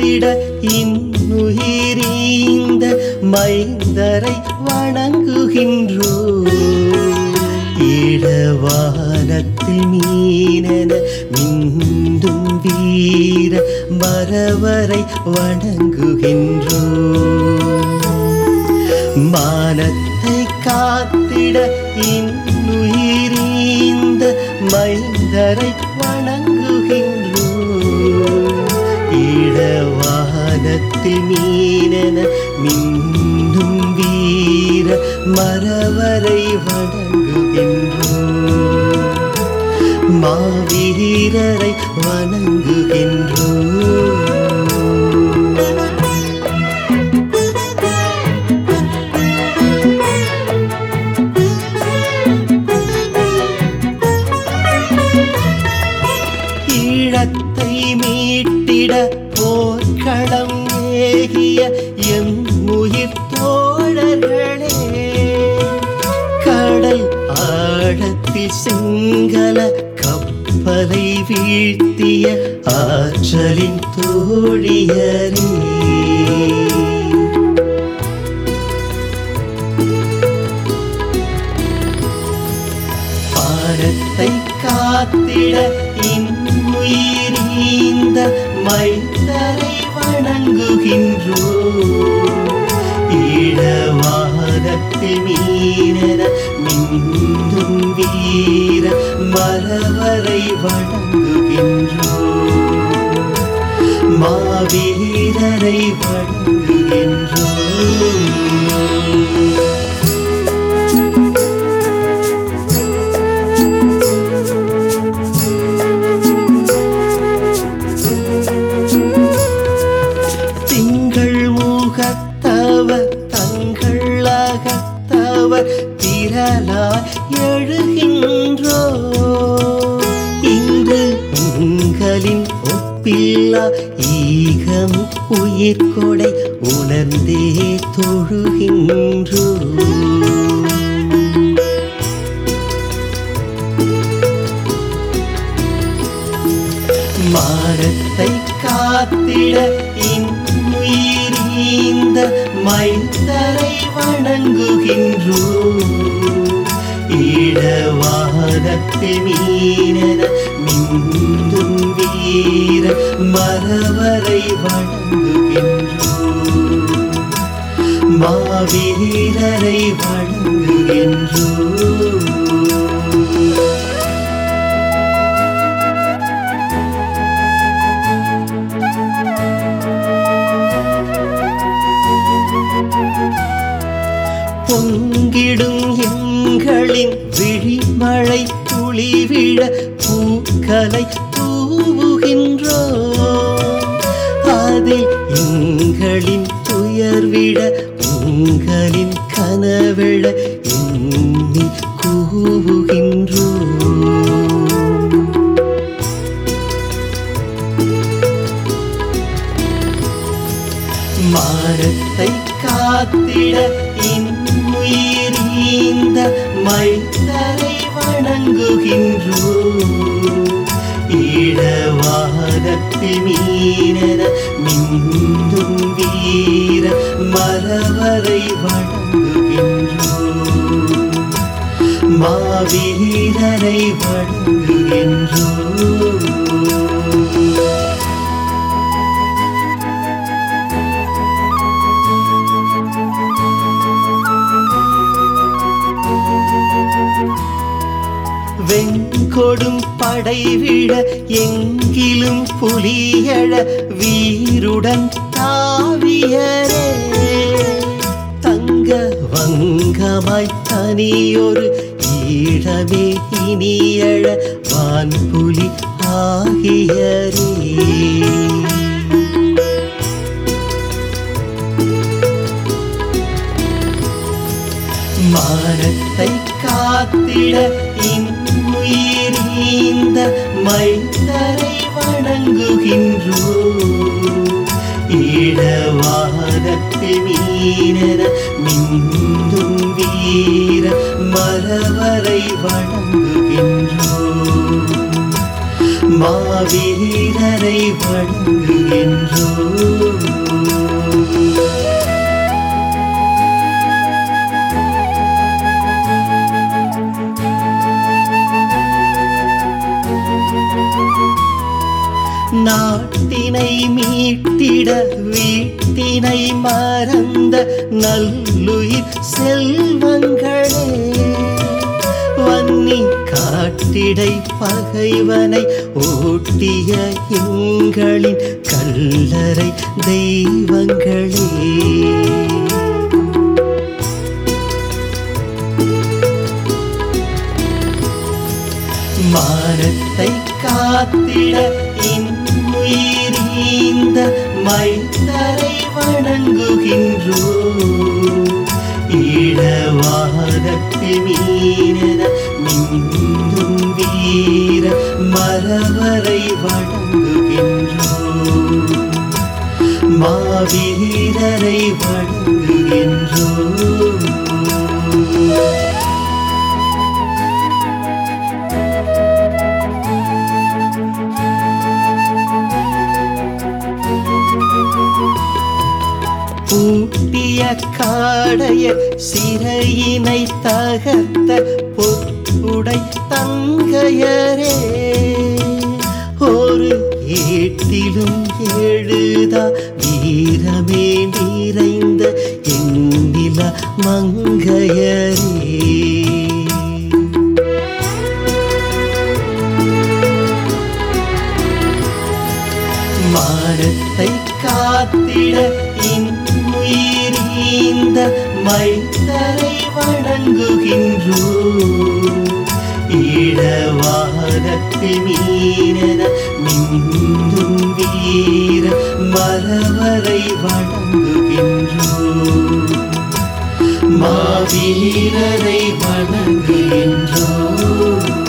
காத்திட இன்னுயிரீந்த மைந்தரை வணங்குகின்றோ ஈழவானத்தில் மீனென மின்னும் வீர மரவரை வணங்குகின்றோ மானத்தை காத்திட இன்னுயிரீந்த மைந்தரை வணங்குகின்றோ ஈழவானத்தில் மீனென மின்னும் வீர மரவரை வணங்குகின்றோ மாவீரரை வணங்குகின்றோ ஈழத்தை மீட்டிட போர்க்களம் ஏகிய எம் உயிர் தோழர்களே கடல் ஆழத்தில் சிங்கள கப்பலை வீழ்த்திய ஆற்றலின் தோழியரே பாரத்தை காத்திட இன்னுயிரீந்த மைந்தரை வணங்குகின்றோ ஈழவானத்தில் மீனென மின்னும் வீர மரவரை வணங்குகின்றோ மாவீரரை வணங்குகின்றோ திங்கள் முகத்தவர் தங்கள் அகத்தவர் திரளாய் எழுகின்றோ இன்று உங்களின் ஒப்பில்லா ஈகம் உயிர்கொடை உணர்ந்தே தொழுகின்றோ மானத்தை காத்திட இன்னுயிரீந்த மைந்தரை வணங்குகின்றோ ஈழவானத்தில் மீனென மின்னும் வீர மரவரை வணங்குகின்றோ மாவீரரை வணங்குகின்றோ பொங்கிடும் எங்களின் விழிமழை துளிவிழ பூக்களை தூவுகின்றோ அதில் எங்களின் துயர்விட உங்களின் கனவிழ எண்ணி கூவுகின்றோ மானத்தை காத்திட இன்னுயிரீந்த மைந்தரை வணங்குகின்றோ ஈழவானத்தில் மீனென மின்னும் வீர மரவரை வணங்குகின்றோ மாவீரரை வணங்குகின்றோ வெங்கொடும் படை விழ எங்கிலும் புலியழ வீருடன் தாவியரே தங்க வங்கமாய் தனியொரு ஈழமே இனியழ வான்புலி ஆகியரே மானத்தை காத்திட இன்னுயிரீந்த மைந்தரை வணங்குகின்றோ ஈழவானத்தில் மீனென மின்னும் வீர மரவரை வணங்குகின்றோ மாவீரரை வணங்குகின்றோ வீட்டினை மறந்த நல்லுயிர் செல்வங்களே வன்னி காட்டிடை பகைவனை ஓட்டிய எங்களின் கல்லறை தெய்வங்களே மானத்தை காத்திட இன்னுயிரீந்த மைந்தரை வணங்குகின்றோ ஈழவாதத்தில் மீனென மின்னும் வீர மரவரை வணங்குகின்றோ மாவீரரை வணங்குகின்றோ பூட்டிய காடைய சிறையினை தகர்த்த பொற்புடை தங்கையரே ஒரு ஏட்டிலும் எழுதா வீரமே நிறைந்த எண்ணில மங்கையரே மானத்தை காத்திட இன்னுயிரீந்த மைந்தரை வணங்குகின்றோ ஈழவாதத்தில் மீனென மின்னும் வீர மரவரை வணங்குகின்றோ மாவீரரை வணங்குகின்றோ